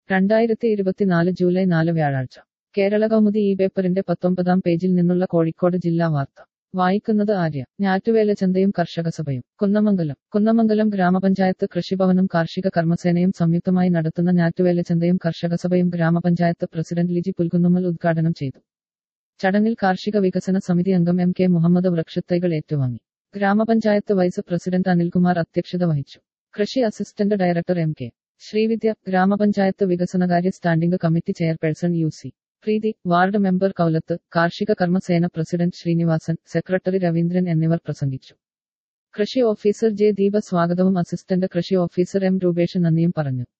രണ്ടായിരത്തി ഇരുപത്തിനാല് ജൂലൈ നാല് വ്യാഴാഴ്ച കേരള കൗമുദി ഈ പേപ്പറിന്റെ പത്തൊമ്പതാം പേജിൽ നിന്നുള്ള കോഴിക്കോട് ജില്ലാ വാർത്ത വായിക്കുന്നത് ആര്യ ഞാറ്റുവേല ചന്തയും കർഷക സഭയും കുന്നമംഗലം കുന്നമംഗലം ഗ്രാമപഞ്ചായത്ത് കൃഷിഭവനും കാർഷിക കർമ്മസേനയും സംയുക്തമായി നടത്തുന്ന ഞാറ്റുവേല ചന്തയും കർഷക സഭയും ഗ്രാമപഞ്ചായത്ത് പ്രസിഡന്റ് ലിജി പുൽകുന്നുമ്മൽ ഉദ്ഘാടനം ചെയ്തു ചടങ്ങിൽ കാർഷിക വികസന സമിതി അംഗം എം കെ മുഹമ്മദ് വൃക്ഷത്തൈകൾ ഏറ്റുവാങ്ങി ഗ്രാമപഞ്ചായത്ത് വൈസ് പ്രസിഡന്റ് അനിൽകുമാർ അധ്യക്ഷത വഹിച്ചു കൃഷി assistant director M K Srividya grama panchayat വികസനകാര്യ standing committee chairperson U C Preethi ward member Koulath കാർഷിക കർമ്മസേന പ്രസിഡന്റ് ശ്രീനിവാസൻ സെക്രട്ടറി രവീന്ദ്രൻ എന്നിവർ പ്രസംഗിച്ചു കൃഷി ഓഫീസർ ജെ ദീപ സ്വാഗതവും അസിസ്റ്റന്റ് കൃഷി ഓഫീസർ എം രൂപേഷ് നന്ദിയും പറഞ്ഞു